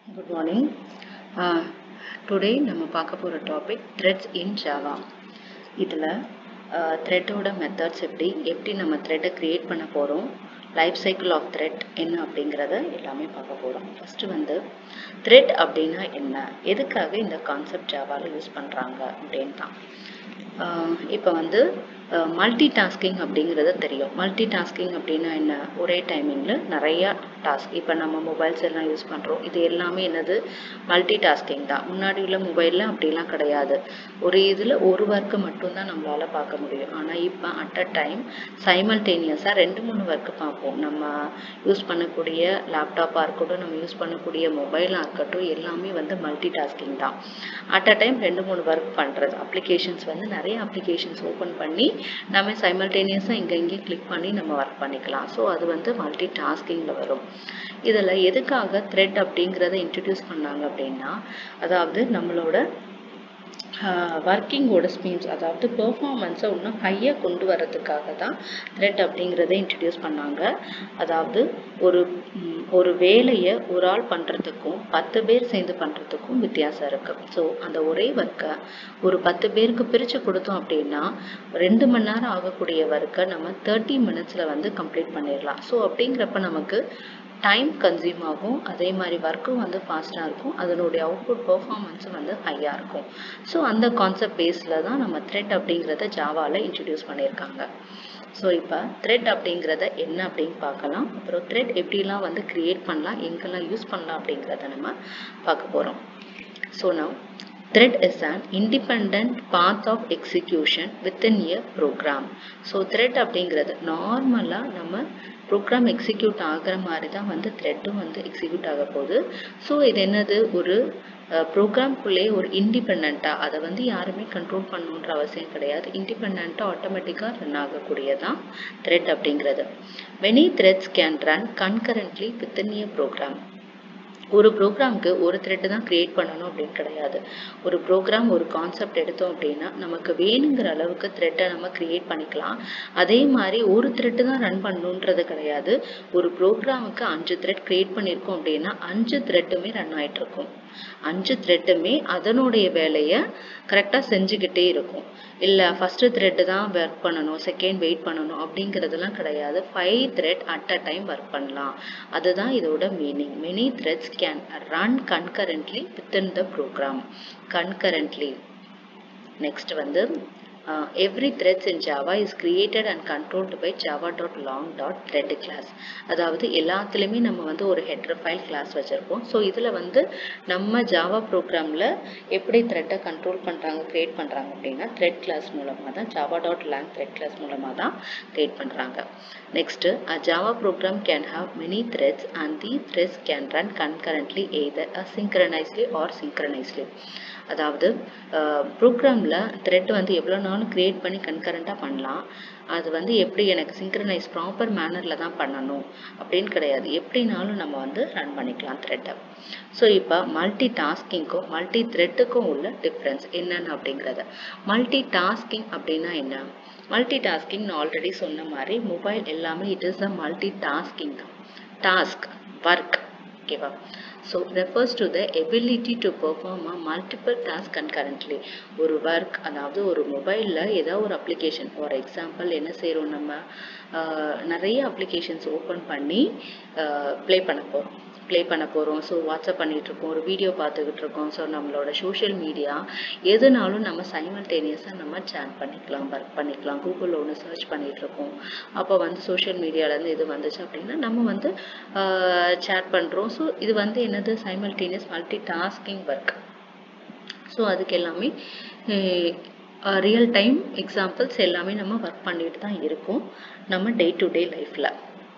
Good morning today நம்ம பார்க்க போகிற டாபிக் த்ரெட்ஸ் இன் ஜாவா இதில் த்ரெட்டோட மெத்தட்ஸ் எப்படி எப்படி நம்ம த்ரெட்டை க்ரியேட் பண்ண போகிறோம் லைஃப் சைக்கிள் ஆஃப் த்ரெட் என்ன அப்படிங்கிறத எல்லாமே பார்க்க போகிறோம் ஃபஸ்ட்டு வந்து த்ரெட் அப்படின்னா என்ன எதுக்காக இந்த கான்செப்ட் ஜாவாவில் யூஸ் பண்ணுறாங்க அப்படின்னு தான் இப்போ வந்து மல்டி டாஸ்கிங் அப்படிங்கிறது தெரியும் மல்டி டாஸ்கிங் அப்படின்னா என்ன ஒரே டைமிங்கில் நிறையா டாஸ்க் இப்போ நம்ம மொபைல்ஸ் எல்லாம் யூஸ் பண்ணுறோம் இது எல்லாமே என்னது மல்டி டாஸ்கிங் தான் முன்னாடி உள்ள மொபைலில் அப்படிலாம் கிடையாது ஒரு இதில் ஒரு ஒர்க்கு மட்டும்தான் நம்மளால் பார்க்க முடியும் ஆனால் இப்போ அட் அ டைம் சைமல்டேனியஸாக ரெண்டு மூணு ஒர்க்கு பார்ப்போம் நம்ம யூஸ் பண்ணக்கூடிய லேப்டாப்பாக இருக்கட்டும் நம்ம யூஸ் பண்ணக்கூடிய மொபைலாக இருக்கட்டும் எல்லாமே வந்து மல்டி டாஸ்கிங் தான் அட் அ டைம் ரெண்டு மூணு ஒர்க் பண்ணுறது அப்ளிகேஷன்ஸ் வந்து நிறைய அப்ளிகேஷன்ஸ் ஓப்பன் பண்ணி நம்ம சைமல்டேனியஸாக இங்கே இங்கேயும் கிளிக் பண்ணி நம்ம ஒர்க் பண்ணிக்கலாம் ஸோ அது வந்து மல்டி டாஸ்கிங்கில் வரும் இதில் எதுக்காக த்ரெட் அப்படிங்கிறத இன்ட்ரடியூஸ் பண்ணாங்க அப்படின்னா அதாவது நம்மளோட ஒர்க்கிங்கோட ஸ்பீம்ஸ் அதாவது பெர்ஃபார்மன்ஸை இன்னும் ஹையாக கொண்டு வரதுக்காக தான் த்ரெட் அப்படிங்கிறத இன்ட்ரடியூஸ் பண்ணாங்க அதாவது ஒரு ஒரு வேலையை ஒரு ஆள் பண்ணுறதுக்கும் பத்து பேர் சேர்ந்து பண்ணுறதுக்கும் வித்தியாசம் இருக்குது ஸோ அந்த ஒரே ஒர்க்கை ஒரு பத்து பேருக்கு பிரித்து கொடுத்தோம் அப்படின்னா ரெண்டு மணி நேரம் ஆகக்கூடிய ஒர்க்கை நம்ம தேர்ட்டி மினிட்ஸில் வந்து கம்ப்ளீட் பண்ணிடலாம் ஸோ அப்படிங்கிறப்ப நமக்கு டைம் கன்சியூம் ஆகும் அதே மாதிரி ஒர்க்கும் வந்து ஃபாஸ்ட்டாக இருக்கும் அதனுடைய அவுட்புட் பர்ஃபார்மன்ஸும் வந்து ஹையாக இருக்கும் ஸோ அந்த கான்செப்ட் பேஸில் தான் நம்ம த்ரெட் அப்படிங்கிறத ஜாவாவில் இன்ட்ரடியூஸ் பண்ணியிருக்காங்க ஸோ இப்போ த்ரெட் அப்படிங்கிறத என்ன அப்படின்னு பார்க்கலாம் அப்புறம் த்ரெட் எப்படிலாம் வந்து க்ரியேட் பண்ணலாம் எங்கெல்லாம் யூஸ் பண்ணலாம் அப்படிங்கிறத நம்ம பார்க்க போகிறோம் ஸோ நான் thread is an independent path of execution within a program so thread அப்படிங்கிறது நார்மலாக நம்ம ப்ரோக்ராம் எக்ஸிக்யூட் ஆகிற மாதிரி தான் வந்து த்ரெட்டும் வந்து எக்ஸிக்யூட் ஆக போகுது ஸோ இது என்னது ஒரு ப்ரோக்ராம்குள்ளே ஒரு இண்டிபெண்ட்டாக அதை வந்து யாருமே கண்ட்ரோல் பண்ணணுன்ற அவசியம் கிடையாது இண்டிபெண்ட்டாக ஆட்டோமேட்டிக்காக ரன் ஆகக்கூடியதான் த்ரெட் அப்படிங்கிறது many threads can run concurrently within a program ஒரு ப்ரோக்ராம்க்கு ஒரு த்ரெட்டு தான் க்ரியேட் பண்ணணும் அப்படின்னு கிடையாது ஒரு ப்ரோக்ராம் ஒரு கான்செப்ட் எடுத்தோம் அப்படின்னா நமக்கு வேணுங்கிற அளவுக்கு த்ரெட்டை நம்ம க்ரியேட் பண்ணிக்கலாம் அதே மாதிரி ஒரு த்ரெட்டு தான் ரன் பண்ணணுன்றது கிடையாது ஒரு ப்ரோக்ராமுக்கு அஞ்சு த்ரெட் க்ரியேட் பண்ணியிருக்கோம் அப்படின்னா அஞ்சு த்ரெட்டுமே ரன் ஆகிட்டு இருக்கும் அஞ்சு த்ரெட்டுமே அதனுடைய வேலையை கரெக்டாக செஞ்சுக்கிட்டே இருக்கும் இல்லை ஃபஸ்ட்டு த்ரெட்டு தான் ஒர்க் பண்ணணும் செகண்ட் வெயிட் பண்ணணும் அப்படிங்கிறதுலாம் கிடையாது five thread at a time work பண்ணலாம் அதுதான் இதோட meaning many threads can run concurrently within the program concurrently next வந்து uh, every threads in Java is created and controlled by java.long.thread class அதாவது எல்லாத்துலேயுமே நம்ம வந்து ஒரு ஹெட்ரு ஃபைல் கிளாஸ் வச்சுருப்போம் ஸோ இதில் வந்து நம்ம ஜாவா ப்ரோக்ராமில் எப்படி த்ரெட்டை கண்ட்ரோல் பண்ணுறாங்க க்ரியேட் பண்ணுறாங்க அப்படின்னா த்ரெட் கிளாஸ் மூலமாக தான் Java dot lang thread class மூலமாக தான் க்ரியேட் பண்ணுறாங்க next a Java program can have many threads and the threads can run concurrently either asynchronously or synchronously அதாவது ப்ரோக்ராமில் த்ரெட் வந்து எவ்வளோ நாளும் க்ரியேட் பண்ணி கன்கரண்ட்டாக பண்ணலாம் அது வந்து எப்படி எனக்கு சிங்க்ரனைஸ் ப்ராப்பர் மேனரில் தான் பண்ணணும் அப்படின்னு கிடையாது எப்படினாலும் நம்ம வந்து ரன் பண்ணிக்கலாம் த்ரெட்டை ஸோ இப்போ மல்டி டாஸ்கிங்க்கும் மல்டி த்ரெட்டுக்கும் உள்ள டிஃப்ரென்ஸ் என்னென்னு அப்படிங்கிறத மல்டி டாஸ்கிங் அப்படின்னா என்ன மல்டி டாஸ்கிங் நான் ஆல்ரெடி சொன்ன மாதிரி மொபைல் எல்லாமே it is a multitasking தான் டாஸ்க் ஒர்க் ஓகேவா so refers to the ability to perform a multiple task concurrently ஒரு ஒர்க் அதாவது ஒரு மொபைலில் ஏதாவது ஒரு அப்ளிகேஷன் ஃபார் எக்ஸாம்பிள் என்ன செய்கிறோம் நம்ம நிறைய அப்ளிகேஷன்ஸ் ஓப்பன் பண்ணி ப்ளே பண்ண போகிறோம் ப்ளே பண்ண போகிறோம் ஸோ வாட்ஸ்அப் பண்ணிகிட்ருக்கோம் ஒரு வீடியோ பார்த்துக்கிட்டு இருக்கோம் ஸோ நம்மளோட சோஷியல் மீடியா எதுனாலும் நம்ம சைமல்டேனியஸாக நம்ம சேட் பண்ணிக்கலாம் ஒர்க் பண்ணிக்கலாம் கூகுளில் ஒன்று சர்ச் பண்ணிகிட்ருக்கோம் அப்போ வந்து சோஷியல் மீடியாவிலேருந்து இது வந்துச்சு அப்படின்னா நம்ம வந்து சேட் பண்ணுறோம் ஸோ இது வந்து என்னது simultaneous multitasking work so அதுக்கு எல்லாமே ரியல் டைம் எக்ஸாம்பிள்ஸ் எல்லாமே நம்ம ஒர்க் பண்ணிட்டு தான் இருக்கோம் நம்ம டே டு டே லைஃப்பில்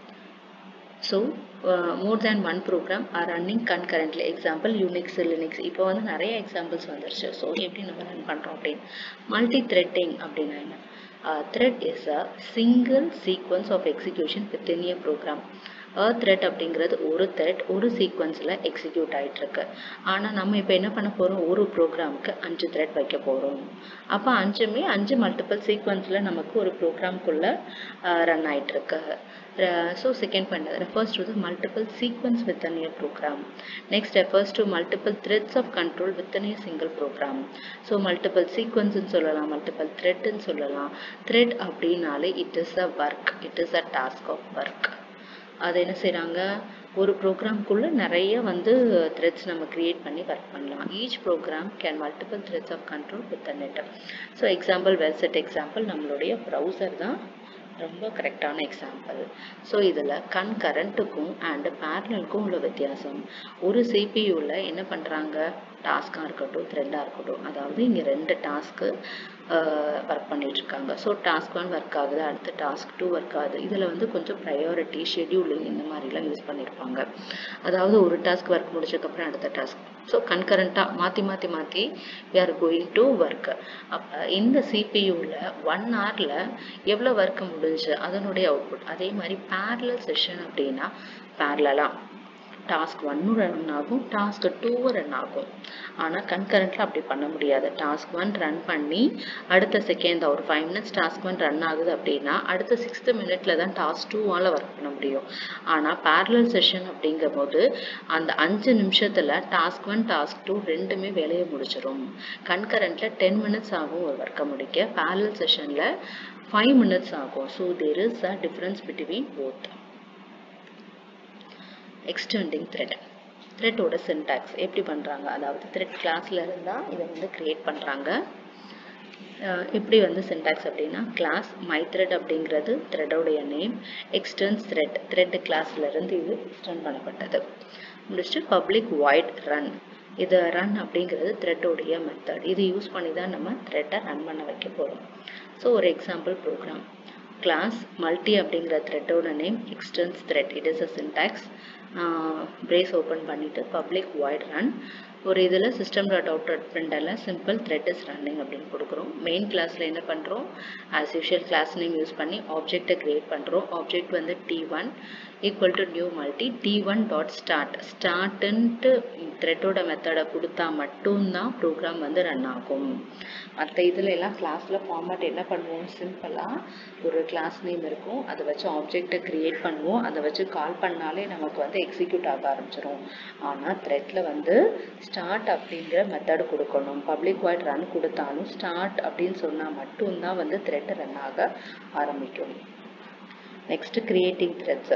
so more than one program are running concurrently example Unix Linux இப்போ வந்து நிறைய எக்ஸாம்பிள்ஸ் வந்துருச்சு ஸோ எப்படி நம்ம ரன் பண்ணுறோம் அப்படின்னு மல்டி த்ரெட்டிங் அப்படின்னா என்ன thread is a single sequence of execution within a program a thread அப்படிங்கிறது ஒரு த்ரெட் ஒரு சீக்வன்ஸில் எக்ஸிக்யூட் ஆகிட்டுருக்கு ஆனால் நம்ம இப்போ என்ன பண்ண போகிறோம் ஒரு ப்ரோக்ராமுக்கு அஞ்சு த்ரெட் வைக்க போகிறோம் அப்போ அஞ்சுமே அஞ்சு மல்டிபிள் சீக்வன்ஸில் நமக்கு ஒரு ப்ரோக்ராம்குள்ளே ரன் ஆகிட்டுருக்கு so second point refers to the multiple sequence within a program next refers to multiple threads of control within a single program so multiple சீக்வன்ஸ்னு சொல்லலாம் மல்டிபிள் த்ரெட்னு சொல்லலாம் த்ரெட் அப்படின்னாலே it is a work it is a task of work அது என்ன செய்கிறாங்க ஒரு ப்ரோக்ராம்குள்ளே நிறைய வந்து த்ரெட்ஸ் நம்ம க்ரியேட் பண்ணி ஒர்க் பண்ணலாம் each program can multiple threads of control with a net so example website example நம்மளுடைய ப்ரௌசர் தான் ரொம்ப கரெக்டான எக்ஸாம்பிள் ஸோ இதில் கன்கரண்ட்டுக்கும் அண்டு பேரலுக்கும் உள்ள வித்தியாசம் ஒரு சிபியூவில் என்ன பண்ணுறாங்க டாஸ்காக இருக்கட்டும் த்ரெட்டாக இருக்கட்டும் அதாவது இங்கே ரெண்டு டாஸ்க்கு ஒர்க் பண்ணிகிட்ருக்காங்க ஸோ டாஸ்க் ஒன் ஒர்க் ஆகுது அடுத்து டாஸ்க் டூ ஒர்க் ஆகுது இதில் வந்து கொஞ்சம் ப்ரையாரிட்டி ஷெடியூலிங் இந்த மாதிரிலாம் யூஸ் பண்ணியிருப்பாங்க அதாவது ஒரு டாஸ்க் ஒர்க் முடிச்சதுக்கப்புறம் அடுத்த டாஸ்க் ஸோ கன்கரண்ட்டாக மாற்றி மாற்றி மாற்றி we are going to work அப்போ இந்த சிபியூவில் ஒன் ஹவரில் எவ்வளோ ஒர்க் முடிஞ்சு அதனுடைய அவுட்புட் அதே மாதிரி பேரலல் செஷன் அப்படின்னா பேரலாக டாஸ்க் ஒன்னும் ரன் ஆகும் டாஸ்க் டூவும் ரன் ஆகும் ஆனால் கன்கரண்ட்டில் அப்படி பண்ண முடியாது டாஸ்க் ஒன் ரன் பண்ணி அடுத்த செகண்ட் ஒரு five minutes task one run ஆகுது அப்படின்னா அடுத்த சிக்ஸ்த்து மினிட்ல தான் டாஸ்க் டூவால் ஒர்க் பண்ண முடியும் ஆனால் பேரலல் செஷன் அப்படிங்கும் போது அந்த அஞ்சு நிமிஷத்தில் டாஸ்க் ஒன் டாஸ்க் டூ ரெண்டுமே வேலையை முடிச்சிடும் கன்கரண்ட்டில் டென் மினிட்ஸ் ஆகும் ஒரு ஒர்க்கை முடிக்க பேரலல் செஷனில் ஃபைவ் மினிட்ஸ் ஆகும் so there is a difference between both extending thread த்ரெட்டோட சின்டாக்ஸ் எப்படி பண்ணுறாங்க அதாவது த்ரெட் கிளாஸில் இருந்தால் இதை வந்து க்ரியேட் பண்ணுறாங்க எப்படி வந்து சின்டாக்ஸ் அப்படின்னா கிளாஸ் மை த்ரெட் அப்படிங்கிறது த்ரெட்டோடைய நேம் எக்ஸ்டென்ஸ் த்ரெட் த்ரெட் கிளாஸ்லேருந்து இது எக்ஸ்டெண்ட் பண்ணப்பட்டது முடிச்சுட்டு பப்ளிக் வாய்ட் ரன் இது ரன் அப்படிங்கிறது த்ரெட்டோடைய மெத்தட் இது யூஸ் பண்ணி தான் நம்ம த்ரெட்டை ரன் பண்ண வைக்க போகிறோம் ஸோ ஒரு எக்ஸாம்பிள் ப்ரோக்ராம் கிளாஸ் மல்டி அப்படிங்கிற த்ரெட்டோட name extends thread it is a syntax brace open பண்ணிவிட்டு பப்ளிக் வாய்ட் ரன் ஒரு இதில் சிஸ்டம் டாட் அவுட் டாட் பிரிண்டரில் சிம்பிள் த்ரெட் இஸ் ரன்னிங் அப்படின்னு கொடுக்குறோம் மெயின் கிளாஸில் என்ன பண்ணுறோம் as usual class name use பண்ணி ஆப்ஜெக்டை க்ரியேட் பண்ணுறோம் ஆப்ஜெக்ட் வந்து T one equal to new multi T one dot start ஸ்டார்ட்டுன்ட்டு த்ரெட்டோட மெத்தடை கொடுத்தா மட்டும்தான் ப்ரோக்ராம் வந்து ரன் ஆகும் மற்ற இதில் எல்லாம் கிளாஸில் ஃபார்மேட் என்ன பண்ணுவோம் சிம்பிளாக ஒரு கிளாஸ் நேம் இருக்கும் அதை வச்சு ஆப்ஜெக்டை க்ரியேட் பண்ணுவோம் அதை வச்சு கால் பண்ணாலே நமக்கு வந்து எக்ஸிக்யூட் ஆக ஆரம்பிச்சிடும் ஆனால் த்ரெட்டில் வந்து ஸ்டார்ட் அப்படிங்கிற மெத்தட் கொடுக்கணும் பப்ளிக் வாய்ட் ரன் கொடுத்தாலும் ஸ்டார்ட் அப்படின்னு சொன்னால் மட்டும்தான் வந்து த்ரெட் ரன் ஆக ஆரம்பிக்கும் நெக்ஸ்ட் கிரியேட்டிங் த்ரெட்ஸ்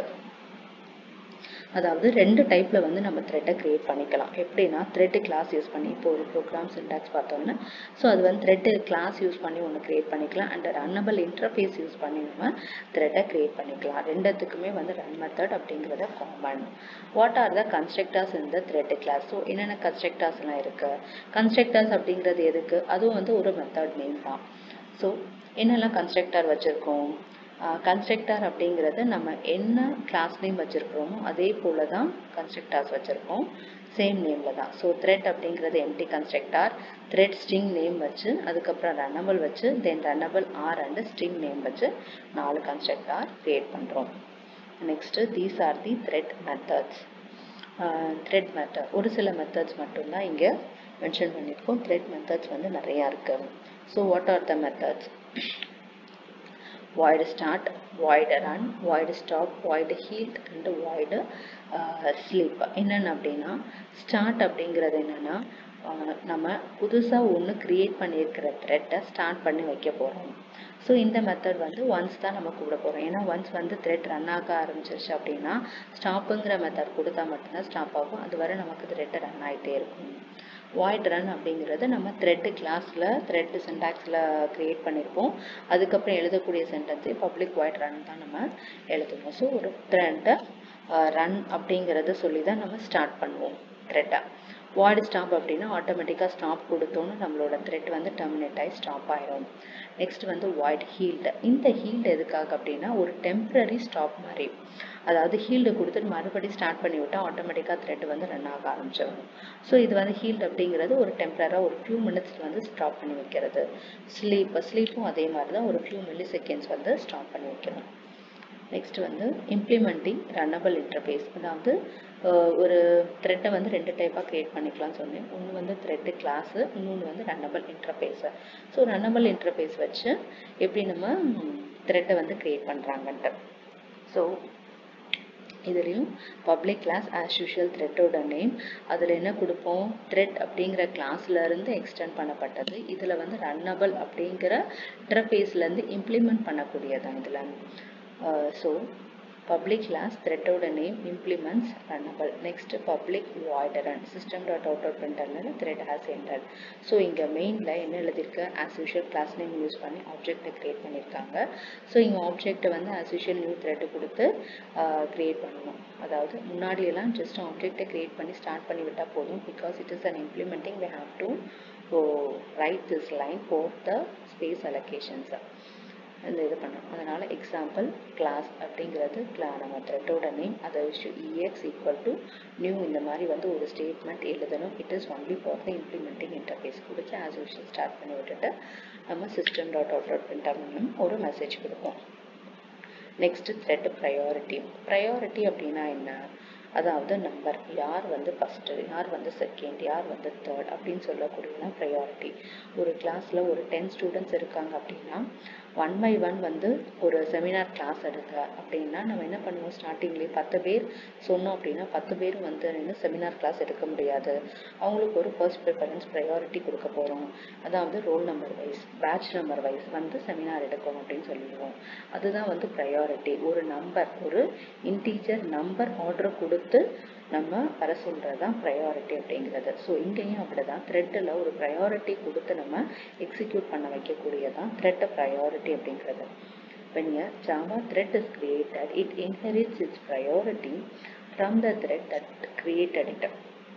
அதாவது ரெண்டு டைப்பில் வந்து நம்ம த்ரெட்டை க்ரியேட் பண்ணிக்கலாம் எப்படின்னா த்ரெட்டு கிளாஸ் யூஸ் பண்ணி இப்போ ஒரு ப்ரோக்ராம் சின்டாக்ஸ் பார்த்தோம்னா ஸோ அது வந்து த்ரெட்டு கிளாஸ் யூஸ் பண்ணி ஒன்று க்ரியேட் பண்ணிக்கலாம் அண்ட் ரன்னபிள் இன்டர்ஃபேஸ் யூஸ் பண்ணி நம்ம த்ரெட்டை க்ரியேட் பண்ணிக்கலாம் ரெண்டுத்துக்குமே வந்து ரன் மெத்தட் அப்படிங்கிறத common what are the constructors இந்த த்ரெட்டு கிளாஸ் ஸோ என்னென்ன கன்ஸ்ட்ரக்டர்ஸ்லாம் இருக்குது கன்ஸ்ட்ரக்டர்ஸ் அப்படிங்கிறது எதுக்கு அதுவும் வந்து ஒரு மெத்தட் நேம் தான் ஸோ என்னெல்லாம் கன்ஸ்ட்ரக்டர் வச்சுருக்கோம் கன்ஸ்ட்ரக்டர் அப்படிங்கிறது நம்ம என்ன கிளாஸ் நேம் வச்சுருக்கிறோமோ அதே போல் தான் கன்ஸ்ட்ரக்டர்ஸ் வச்சுருக்கோம் சேம் நேமில் தான் ஸோ த்ரெட் அப்படிங்கிறது empty constructor thread string name வச்சு அதுக்கப்புறம் ரன்னபிள் வச்சு then runnable R and string name வச்சு நாலு கன்ஸ்ட்ரக்டார் க்ரியேட் பண்ணுறோம் next these are the thread methods thread method ஒரு சில மெத்தட்ஸ் மட்டும்தான் இங்கே மென்ஷன் பண்ணியிருக்கோம் த்ரெட் மெத்தட்ஸ் வந்து நிறையா இருக்குது so what are the methods void start void run void stop void heal and void uh, sleep என்னென்ன அப்படின்னா ஸ்டார்ட் அப்படிங்கிறது என்னென்னா நம்ம புதுசாக ஒன்று க்ரியேட் பண்ணியிருக்கிற த்ரெட்டை ஸ்டார்ட் பண்ணி வைக்க போகிறோம் ஸோ இந்த மெத்தட் வந்து ஒன்ஸ் தான் நம்ம கூட போகிறோம் ஏன்னா ஒன்ஸ் வந்து த்ரெட் ரன் ஆக ஆரம்பிச்சிருச்சு அப்படின்னா ஸ்டாப்புங்கிற மெத்தட் கொடுத்தா மட்டும்தான் ஸ்டாப் ஆகும் அது வரை நமக்கு த்ரெட்டு ரன் ஆகிட்டே இருக்கும் வாய்ட் ரன் அப்படிங்கிறது நம்ம த்ரெட்டு கிளாஸில் த்ரெட்டு சின்டாக்ஸில் க்ரியேட் பண்ணியிருப்போம் அதுக்கப்புறம் எழுதக்கூடிய சென்டென்ஸே பப்ளிக் வாய்ட் ரன் தான் நம்ம எழுதுவோம் ஸோ ஒரு த்ரெட்டை ரன் அப்படிங்கிறத சொல்லி தான் நம்ம ஸ்டார்ட் பண்ணுவோம் த்ரெட்டை வாய்டு ஸ்டாப் அப்படின்னா ஆட்டோமேட்டிக்காக ஸ்டாப் கொடுத்தோன்னு நம்மளோட த்ரெட் வந்து டெர்மினேட் ஆகி ஸ்டாப் ஆயிரும் நெக்ஸ்ட் வந்து வாய்ட் ஹீல்டு இந்த ஹீல்டு எதுக்காக அப்படின்னா ஒரு டெம்ப்ரரி ஸ்டாப் மாதிரி அதாவது ஹீல்டு கொடுத்துட்டு மறுபடி ஸ்டார்ட் பண்ணி விட்டால் ஆட்டோமேட்டிக்காக த்ரெட் வந்து ரன் ஆக ஆரம்பிச்சிடும் ஸோ இது வந்து ஹீல்டு அப்படிங்கிறது ஒரு டெம்பரராக ஒரு ஃபியூ மினிட்ஸில் வந்து ஸ்டாப் பண்ணி வைக்கிறது ஸ்லீப் ஸ்லீப்பும் அதே மாதிரி தான் ஒரு ஃபியூ மில்லி செகண்ட்ஸ் வந்து ஸ்டாப் பண்ணி வைக்கணும் நெக்ஸ்ட் வந்து இம்ப்ளிமெண்டிங் ரன்னபிள் இன்டர்பேஸ் அதாவது ஒரு த்ரெட்டை வந்து ரெண்டு டைப்பாக க்ரியேட் பண்ணிக்கலாம்னு சொன்னேன் ஒன்று வந்து த்ரெட்டு கிளாஸு இன்னொன்று வந்து runnable interface so runnable interface வச்சு எப்படி நம்ம த்ரெட்டை வந்து க்ரியேட் பண்ணுறாங்கன்ட்டு ஸோ இதுலேயும் பப்ளிக் கிளாஸ் ஆஸ் யூஷுவல் த்ரெட்டோட நேம் அதில் என்ன கொடுப்போம் த்ரெட் அப்படிங்கிற கிளாஸ்லேருந்து எக்ஸ்டெண்ட் பண்ணப்பட்டது இதில் வந்து ரன்னபிள் அப்படிங்கிற இன்டர்ஃபேஸ்லேருந்து இம்ப்ளிமெண்ட் பண்ணக்கூடியதான் இதில் ஸோ public class threadோட name implements runnable next public void run system dot out dot println thread has entered so இங்கே மெயினில் என்ன எழுதியிருக்கு as usual class name use பண்ணி ஆப்ஜெக்டை க்ரியேட் பண்ணியிருக்காங்க ஸோ இங்கே ஆப்ஜெக்டை வந்து as usual நியூ த்ரெட் கொடுத்து க்ரியேட் பண்ணணும் அதாவது முன்னாடியெல்லாம் ஜஸ்ட் ஆப்ஜெக்டை க்ரியேட் பண்ணி ஸ்டார்ட் பண்ணி விட்டால் போதும் because it is an implementing we have to write this line for the space allocations இந்த இது பண்ணணும் அதனால் எக்ஸாம்பிள் கிளாஸ் அப்படிங்கிறது கிளா நம்ம த்ரெட்டோட நேம் அதை வச்சு இஎக்ஸ் ஈக்குவல் டு நியூ இந்த மாதிரி வந்து ஒரு ஸ்டேட்மெண்ட் எழுதணும் it is only for the implementing interface கொடுத்து ஆஸ் யூஷுவல் ஸ்டார்ட் பண்ணி விட்டுட்டு நம்ம system dot out dot printer பண்ணணும் ஒரு மெசேஜ் கொடுப்போம் நெக்ஸ்ட் த்ரெட் ப்ரையாரிட்டி ப்ரையாரிட்டி அப்படின்னா என்ன அதாவது நம்பர் யார் வந்து ஃபஸ்ட்டு யார் வந்து செகண்ட் யார் வந்து தேர்ட் அப்படின்னு சொல்லக்கூடியதான் ப்ரையாரிட்டி ஒரு கிளாஸில் ஒரு டென் ஸ்டூடெண்ட்ஸ் இருக்காங்க அப்படின்னா ஒன் பை ஒன் வந்து ஒரு செமினார் கிளாஸ் எடுக்க அப்படின்னா நம்ம என்ன பண்ணுவோம் ஸ்டார்டிங்லேயே பத்து பேர் சொன்னோம் அப்படின்னா பத்து பேர் வந்து நின்று செமினார் கிளாஸ் எடுக்க முடியாது அவங்களுக்கு ஒரு ஃபர்ஸ்ட் ப்ரிஃபரன்ஸ் ப்ரையாரிட்டி கொடுக்க போகிறோம் அதாவது roll number wise batch number wise வந்து செமினார் எடுக்கணும் அப்படின்னு சொல்லிடுவோம் அதுதான் வந்து ப்ரையாரிட்டி ஒரு நம்பர் ஒரு இன்டீஜர் நம்பர் ஆர்டர் கொடுத்து நம்ம வர சொல்கிறது தான் ப்ரையாரிட்டி அப்படிங்கிறது ஸோ இங்கேயும் அப்படி தான் த்ரெட்டில் ஒரு ப்ரையாரிட்டி கொடுத்து நம்ம எக்ஸிக்யூட் பண்ண வைக்கக்கூடியதான் த்ரெட் ப்ரையாரிட்டி அப்படிங்கிறது when a java thread is created it inherits its priority from the thread that created it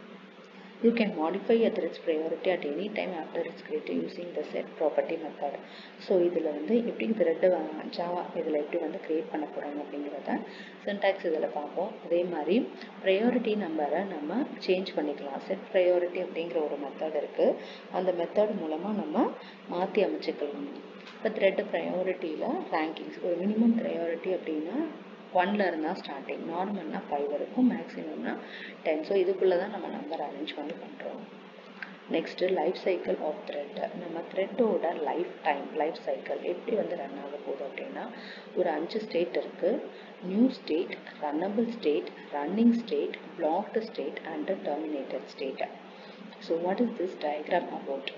You can modify a thread's priority at any time after it's created using the set property method. So இதில் வந்து எப்படி thread Java இதில் எப்படி வந்து create பண்ண போகிறாங்க அப்படிங்கிறத syntax இதில் பார்ப்போம் அதே மாதிரி ப்ரையாரிட்டி நம்பரை நம்ம சேஞ்ச் பண்ணிக்கலாம் செட் ப்ரையாரிட்டி அப்படிங்கிற ஒரு மெத்தட் இருக்குது அந்த மெத்தட் மூலமாக நம்ம மாற்றி அமைச்சிக்கலாம் இப்போ த்ரெட் ப்ரையாரிட்டியில் ரேங்கிங்ஸ் ஒரு மினிமம் ப்ரையாரிட்டி அப்படின்னா ஒன்ல இருந்தால் ஸ்டார்டிங் நார்மல்னா ஃபைவ் இருக்கும் மேக்ஸிமம்னா டென் ஸோ இதுக்குள்ளே தான் நம்ம நம்பர் அரேஞ்ச் பண்ணி பண்ணுறோம் next life cycle of thread நம்ம த்ரெட்டோட லைஃப் டைம் லைஃப் சைக்கிள் எப்படி வந்து ரன் ஆக போகுது அப்படின்னா ஒரு அஞ்சு ஸ்டேட் இருக்குது new state runnable state running state blocked state and terminated state so what is this diagram about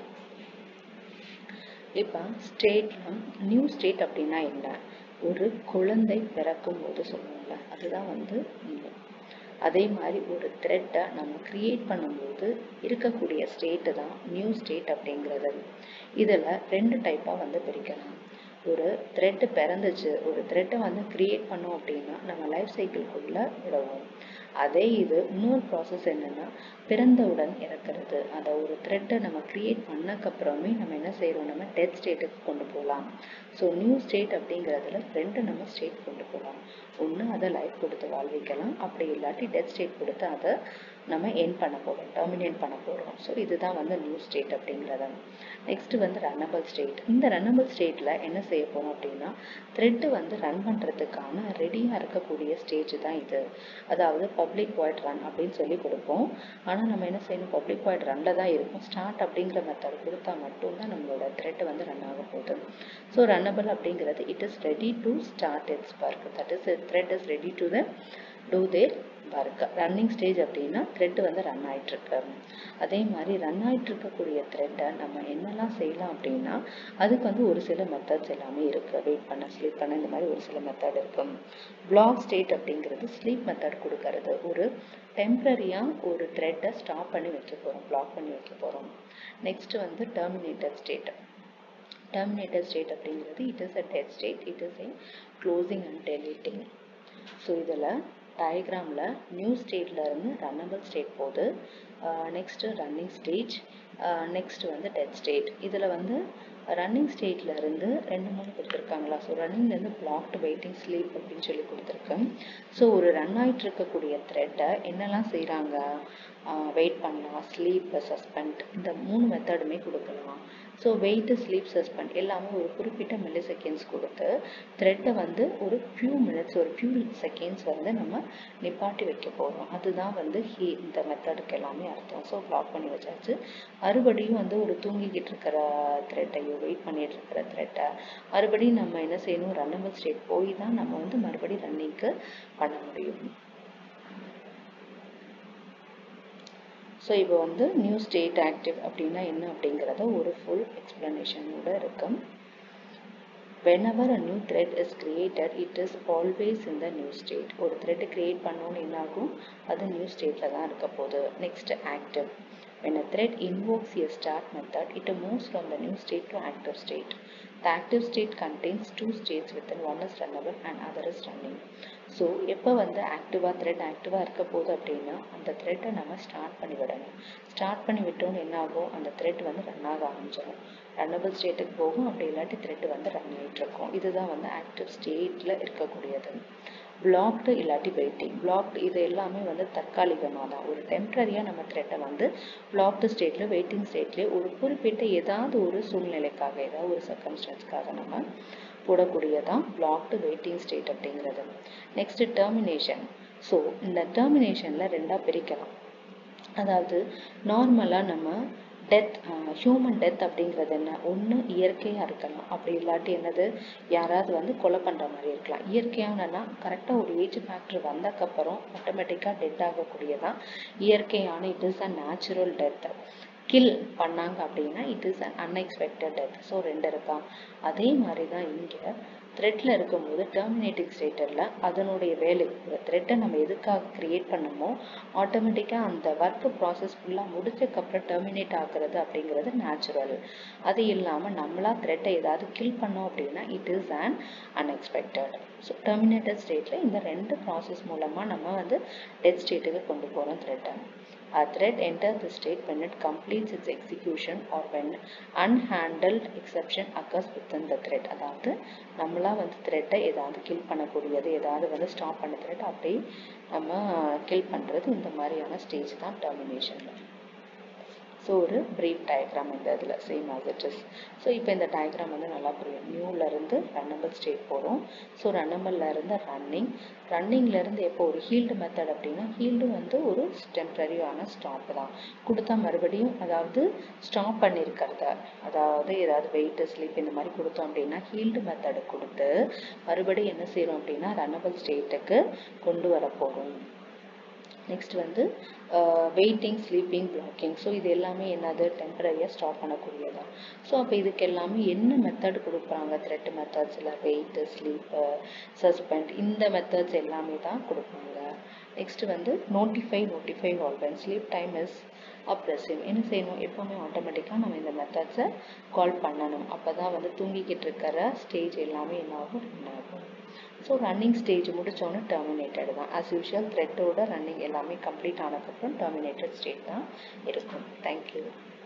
இப்போ ஸ்டேட்டில் நியூ ஸ்டேட் அப்படின்னா என்ன ஒரு குழந்தை பிறக்கும் போது சொல்லுவாங்க அதுதான் வந்து நியூ அதே மாதிரி ஒரு த்ரெட்டை நம்ம க்ரியேட் பண்ணும்போது இருக்கக்கூடிய ஸ்டேட்டு தான் நியூ ஸ்டேட் அப்படிங்கிறது இதில் ரெண்டு டைப்பாக வந்து பிரிக்கலாம் ஒரு த்ரெட்டு பிறந்துச்சு ஒரு த்ரெட்டை வந்து க்ரியேட் பண்ணோம் அப்படின்னா நம்ம லைஃப் சைக்கிள்குள்ளே விடுவோம் அதே இது இன்னொரு ப்ராசஸ் என்னென்னா பிறந்தவுடன் இறக்குறது அதை ஒரு த்ரெட்டை நம்ம க்ரியேட் பண்ணக்கப்புறமே நம்ம என்ன செய்கிறோம் நம்ம டெத் ஸ்டேட்டுக்கு கொண்டு போகலாம் ஸோ நியூ ஸ்டேட் அப்படிங்கிறதுல ரெண்டு நம்ம ஸ்டேட் கொண்டு போகலாம் ஒன்று அதை லைஃப் கொடுத்து வாழ்விக்கலாம் அப்படி இல்லாட்டி டெத் ஸ்டேட் கொடுத்து அதை நம்ம என் பண்ண போகிறோம் டெர்மினேட் பண்ண போகிறோம் ஸோ இதுதான் வந்து நியூ ஸ்டேட் அப்படிங்கிறது நெக்ஸ்ட் வந்து ரன்னபிள் ஸ்டேட் இந்த ரன்னபிள் ஸ்டேட்டில் என்ன செய்ய போகிறோம் அப்படின்னா த்ரெட்டு வந்து ரன் பண்ணுறதுக்கான ரெடியாக இருக்கக்கூடிய ஸ்டேஜ் தான் இது அதாவது பப்ளிக் வாய்ட் ரன் அப்படின்னு சொல்லி கொடுப்போம் ஆனால் நம்ம என்ன செய்யணும் பப்ளிக் வாய்ட் ரன்னில் தான் இருக்கும் ஸ்டார்ட் அப்படிங்கிற மெத்தட் கொடுத்தா மட்டும்தான் நம்மளோட த்ரெட் வந்து ரன் ஆக போகுது ஸோ ரன்னபிள் அப்படிங்கிறது it is ready to start its work that is thread is ready to the do their work running stage அப்படின்னா த்ரெட் வந்து ரன் ஆகிட்டுருக்கு அதே மாதிரி ரன் ஆகிட்டு இருக்கக்கூடிய த்ரெட்டை நம்ம என்னெல்லாம் செய்யலாம் அப்படின்னா அதுக்கு வந்து ஒரு சில மெத்தட்ஸ் எல்லாமே இருக்குது வெயிட் பண்ண ஸ்லீப் பண்ண இந்த மாதிரி ஒரு சில மெத்தட் இருக்கும் பிளாக் ஸ்டேட் அப்படிங்கிறது ஸ்லீப் மெத்தட் கொடுக்கறது ஒரு டெம்ப்ரரியாக ஒரு த்ரெட்டை ஸ்டாப் பண்ணி வைக்க போகிறோம் பிளாக் பண்ணி வைக்க போகிறோம் நெக்ஸ்ட் வந்து டெர்மினேட்டட் ஸ்டேட் டெர்மினேட்டட் ஸ்டேட் அப்படிங்கிறது it is a dead state it is a closing and deleting so இதில் டயக்ராமில் நியூ ஸ்டேட்டில் இருந்து ரன்னபிள் ஸ்டேட் போகுது நெக்ஸ்ட்டு ரன்னிங் ஸ்டேஜ் நெக்ஸ்ட் வந்து டெட் ஸ்டேட் இதில் வந்து ரன்னிங் ஸ்டேட்டில் இருந்து ரெண்டு மூணு கொடுத்துருக்காங்களா ஸோ ரன்னிங்லேருந்து பிளாக்டு வெயிட்டிங் ஸ்லீப் அப்படின்னு சொல்லி கொடுத்துருக்கேன் ஸோ ஒரு ரன் ஆகிட்டு இருக்கக்கூடிய த்ரெட்டை என்னெல்லாம் செய்கிறாங்க வெயிட் பண்ணலாம் ஸ்லீப் சஸ்பெண்ட் இந்த மூணு மெத்தடுமே கொடுக்கலாம் ஸோ வெயிட் ஸ்லீப் சஸ்பெண்ட் எல்லாமே ஒரு குறிப்பிட்ட மில்லி செகண்ட்ஸ் கொடுத்து த்ரெட்டை வந்து ஒரு ஃபியூ மினிட்ஸ் ஒரு ஃபியூ செகண்ட்ஸ் வந்து நம்ம நிப்பாட்டி வைக்க போகிறோம் அதுதான் வந்து ஹீ இந்த மெத்தடுக்கு எல்லாமே அர்த்தம் ஸோ லாக் பண்ணி வச்சாச்சு மறுபடியும் வந்து ஒரு தூங்கிக்கிட்டு இருக்கிற த்ரெட்டையோ வெயிட் பண்ணிட்டு இருக்கிற த்ரெட்டை மறுபடியும் நம்ம என்ன செய்யணும் ரன்னபிள் ஸ்டேட் போய் தான் நம்ம வந்து மறுபடியும் ரன்னிங்க்கு பண்ண முடியும் ஸோ இப்போ வந்து நியூ ஸ்டேட் ஆக்டிவ் அப்படின்னா என்ன அப்படிங்கிறத ஒரு ஃபுல் எக்ஸ்பிளனேஷனோட இருக்கும் whenever a new thread is created it is always in the new state ஒரு thread create பண்ணோன்னு என்ன ஆகும் அது new stateல தான் இருக்க போகுது next active when a thread invokes a start method it moves from the new state to active state the active state contains two states within one is runnable and other is running so எப்போ வந்து ஆக்டிவாக thread ஆக்டிவாக இருக்க போகுது அப்படின்னா அந்த த்ரெட்டை நம்ம ஸ்டார்ட் பண்ணி விடணும் ஸ்டார்ட் பண்ணி விட்டோன்னு என்ன ஆகும் அந்த த்ரெட் வந்து ரன் ஆக ஆரம்பிச்சிடும் ரன்னபிள் ஸ்டேட்டுக்கு போகும் அப்படி இல்லாட்டி த்ரெட் வந்து ரன் ஆகிட்டு இருக்கும் இதுதான் வந்து ஆக்டிவ் ஸ்டேட்டில் இருக்கக்கூடியது பிளாக்டு இல்லாட்டி வெயிட்டிங் பிளாக்டு இது எல்லாமே வந்து தற்காலிகமாக தான் ஒரு டெம்ப்ரரியாக நம்ம த்ரெட்டை வந்து பிளாக்டு ஸ்டேட்டில் வெயிட்டிங் ஸ்டேட்லேயே ஒரு குறிப்பிட்ட ஏதாவது ஒரு சூழ்நிலைக்காக ஏதாவது ஒரு சர்க்கம்ஸ்டன்ஸ்க்காக நம்ம போடக்கூடியதான் பிளாக்டு வெயிட்டிங் ஸ்டேட் அப்படிங்கிறது நெக்ஸ்ட் டெர்மினேஷன் ஸோ இந்த டெர்மினேஷனில் ரெண்டாக பிரிக்கலாம் அதாவது நார்மலாக நம்ம டெத் ஹியூமன் டெத் அப்படிங்கிறது என்ன ஒன்று இயற்கையாக இருக்கலாம் அப்படி இல்லாட்டி என்னது யாராவது வந்து கொலை பண்ணுற மாதிரி இருக்கலாம் இயற்கையானனா கரெக்டாக ஒரு ஏஜ் ஃபேக்டர் வந்தக்கப்புறம் ஆட்டோமேட்டிக்காக டெத் ஆகக்கூடியதான் இயற்கையான it is a natural death kill பண்ணாங்க அப்படின்னா it is an unexpected death so ரெண்டு இருக்கா அதே மாதிரி தான் இங்கே த்ரெட்டில் இருக்கும்போது டெர்மினேட்டிங் ஸ்டேட்டரில் அதனுடைய வேலை ஒரு த்ரெட்டை நம்ம எதுக்காக க்ரியேட் பண்ணமோ ஆட்டோமேட்டிக்காக அந்த ஒர்க் ப்ராசஸ் ஃபுல்லாக முடிச்சக்கப்புறம் டெர்மினேட் ஆகுறது அப்படிங்கிறது நேச்சுரல் அது இல்லாமல் நம்மளா த்ரெட்டை ஏதாவது கில் பண்ணோம் அப்படின்னா it is an unexpected so terminated ஸ்டேட்டில் இந்த ரெண்டு ப்ராசஸ் மூலமாக நம்ம வந்து டெத் ஸ்டேட்டுக்கு கொண்டு போகிறோம் த்ரெட்டை A thread enters the state when it completes its execution or when unhandled exception occurs within the thread. அதாவது நம்மளா வந்து த்ரெட்டை ஏதாவது கில் பண்ணக்கூடியது ஏதாவது வந்து ஸ்டாப் பண்ண த்ரெட் அப்படி நம்ம கில் பண்ணுறது இந்த மாதிரியான ஸ்டேஜ் தான் டெர்மினேஷனில் ஸோ ஒரு பிரீஃப் டயக்ராம் இந்த இதில் same as it is so இப்போ இந்த டயக்ராம் வந்து நல்லா புரியும் நியூலேருந்து ரன்னபிள் ஸ்டேட் போகிறோம் ஸோ ரன்னபிள்லேருந்து ரன்னிங் ரன்னிங்லேருந்து எப்போ ஒரு ஹீல்டு மெத்தட் அப்படின்னா ஹீல்டு வந்து ஒரு டெம்ப்ரரியான ஸ்டாப் தான் கொடுத்தா மறுபடியும் அதாவது ஸ்டாப் பண்ணியிருக்கிறத அதாவது ஏதாவது வெயிட் ஸ்லீப் இந்த மாதிரி கொடுத்தோம் அப்படின்னா ஹீல்டு மெத்தடு கொடுத்து மறுபடியும் என்ன செய்கிறோம் அப்படின்னா ரன்னபிள் ஸ்டேட்டுக்கு கொண்டு வர போகிறோம் நெக்ஸ்ட் வந்து வெயிட்டிங் ஸ்லீப்பிங் பிளாக்கிங் ஸோ இது எல்லாமே என்னது டெம்பரரியாக ஸ்டாப் பண்ணக்கூடியதான் ஸோ அப்போ இதுக்கு எல்லாமே என்ன மெத்தட் கொடுக்குறாங்க த்ரெட் மெத்தட்ஸில் வெயிட்டு ஸ்லீப்பு சஸ்பெண்ட் இந்த மெத்தட்ஸ் எல்லாமே தான் கொடுப்பாங்க நெக்ஸ்ட் வந்து notify notify all when sleep time is oppressive என்ன செய்யணும் எப்போவுமே ஆட்டோமேட்டிக்காக நம்ம இந்த மெத்தட்ஸை கால் பண்ணணும் அப்போ தான் வந்து தூங்கிக்கிட்டு இருக்கிற ஸ்டேஜ் எல்லாமே என்ன ஆகும் ரன் ஆகும் ஸோ ரன்னிங் ஸ்டேஜ் முடித்தோன்னே டெர்மினேட்டட் தான் ஆஸ் யூஷுவல் த்ரெட்டோட ரன்னிங் எல்லாமே கம்ப்ளீட் ஆனதுக்கப்புறம் டெர்மினேட்டட் ஸ்டேட் தான் இருக்கும் தேங்க்யூ